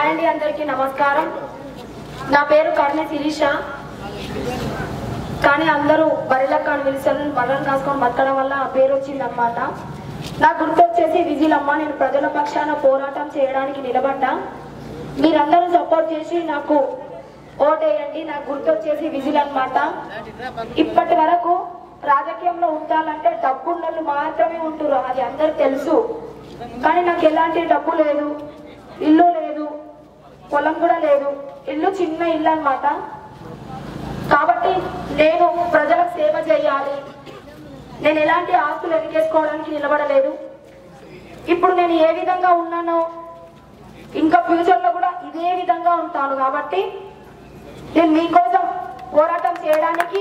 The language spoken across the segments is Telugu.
హాయ్ అండి అందరికీ నమస్కారం నా పేరు కర్ణ శిరీష కానీ అందరూ బరిలక్క అని పిలిచారు బర్రెలు కాసుకొని బతకడం వల్ల ఆ పేరు వచ్చిందనమాట నా గుర్తు వచ్చేసి విజిలమ్మ నేను ప్రజల పక్షాన పోరాటం చేయడానికి నిలబడ్డా మీరందరూ సపోర్ట్ చేసి నాకు ఓటేయండి నాకు గుర్తు వచ్చేసి విజిల్ అనమాట ఇప్పటి వరకు రాజకీయంలో ఉండాలంటే డబ్బున్నోళ్ళు మాత్రమే ఉంటురు అది అందరికి తెలుసు కానీ నాకు ఎలాంటి డబ్బు లేదు ఇల్లు లేదు పొలం కూడా లేదు ఇల్లు చిన్న ఇల్లు అన్నమాట కాబట్టి నేను ప్రజలకు సేవ చేయాలి నేను ఎలాంటి ఆస్తులు ఎన్నికేసుకోవడానికి నిలబడలేదు ఇప్పుడు నేను ఏ విధంగా ఉన్నానో ఇంకా ఫ్యూచర్ లో కూడా ఇదే విధంగా ఉంటాను కాబట్టి నేను మీకోసం పోరాటం చేయడానికి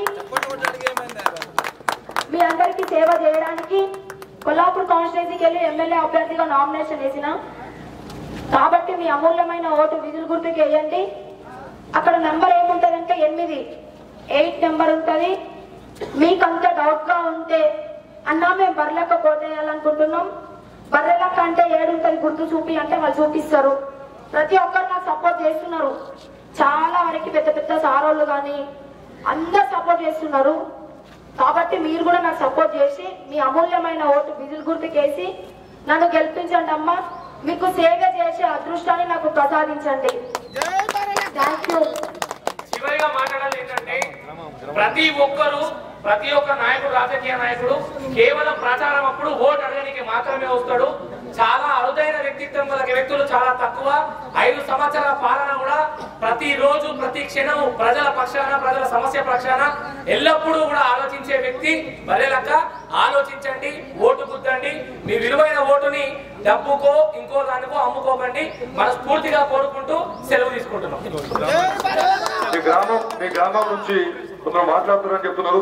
మీ అందరికీ సేవ చేయడానికి కొల్లాపూర్ కాన్స్టిట్యున్సీకి వెళ్ళి ఎమ్మెల్యే అభ్యర్థిగా నామినేషన్ వేసిన కాబట్టి మీ అమూల్యమైన ఓటు విధులు గుర్తుకు వేయండి అక్కడ నెంబర్ ఏముంటదంటే ఎనిమిది ఎయిట్ నెంబర్ ఉంటది మీకు అంత డౌట్ గా ఉంటే అన్నా మేము బర్రెలక్క కోటేయాలనుకుంటున్నాం బర్రెలక్క అంటే ఏడుంటది గుర్తు చూపి అంటే వాళ్ళు చూపిస్తారు ప్రతి ఒక్కరు నాకు సపోర్ట్ చేస్తున్నారు చాలా వరకు పెద్ద పెద్ద సారోళ్ళు కానీ అందరు సపోర్ట్ చేస్తున్నారు కాబట్టి మీరు కూడా నాకు సపోర్ట్ చేసి మీ అమూల్యమైన ఓటు విధులు గుర్తుకేసి నన్ను గెలిపించండి అమ్మా మీకు సేవ చేసే అదృష్టాన్ని నాకు ప్రసాదించండి థ్యాంక్ యూ చివరిగా మాట్లాడాలి ఏంటంటే ప్రతి ఒక్కరు ప్రతి ఒక్క నాయకుడు రాజకీయ నాయకుడు కేవలం ప్రచారం అప్పుడు ఓటు అడగడానికి మాత్రమే వస్తాడు చాలా అరుదైన వ్యక్తిత్వం గల వ్యక్తులు చాలా తక్కువ ఐదు సంవత్సరాల పాలన కూడా ప్రతి రోజు ప్రతి క్షణం ప్రజల పక్షాన ప్రజల సమస్య పక్షాన ఎల్లప్పుడూ కూడా ఆలోచించే వ్యక్తి బరేలక్క ఆలోచించండి ఓటు గుద్దండి మీ విలువైన ఓటుని డబ్బుకో ఇంకో దానికో అమ్ముకోకండి మనస్ఫూర్తిగా కోరుకుంటూ సెలవు తీసుకుంటున్నాం మీ గ్రామం మీ గ్రామం నుంచి కొందరు మాట్లాడుతున్నారని చెప్తున్నారు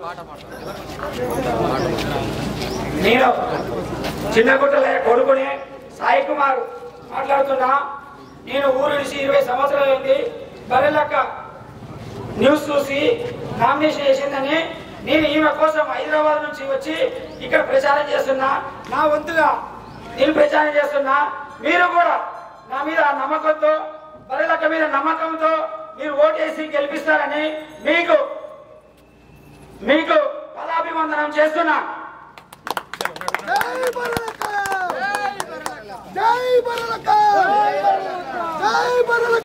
నేను చిన్నగుట్టల కొడుకుని సాయి కుమార్ మాట్లాడుతున్నా నేను ఊరు నుంచి ఇరవై సంవత్సరాలైంది బర్రెలక్క న్యూస్ చూసి నామినేషన్ చేసిందని నేను ఈమె కోసం హైదరాబాద్ నుంచి వచ్చి ఇక్కడ ప్రచారం చేస్తున్నా నా వంతుగా నేను ప్రచారం చేస్తున్నా మీరు కూడా నా మీద నమ్మకంతో బర్రెలక్క మీద నమ్మకంతో మీరు ఓటేసి గెలిపిస్తారని మీకు మీకు పదాభివందనం చేస్తున్నా జై బరలక జై బరలక జై బరలక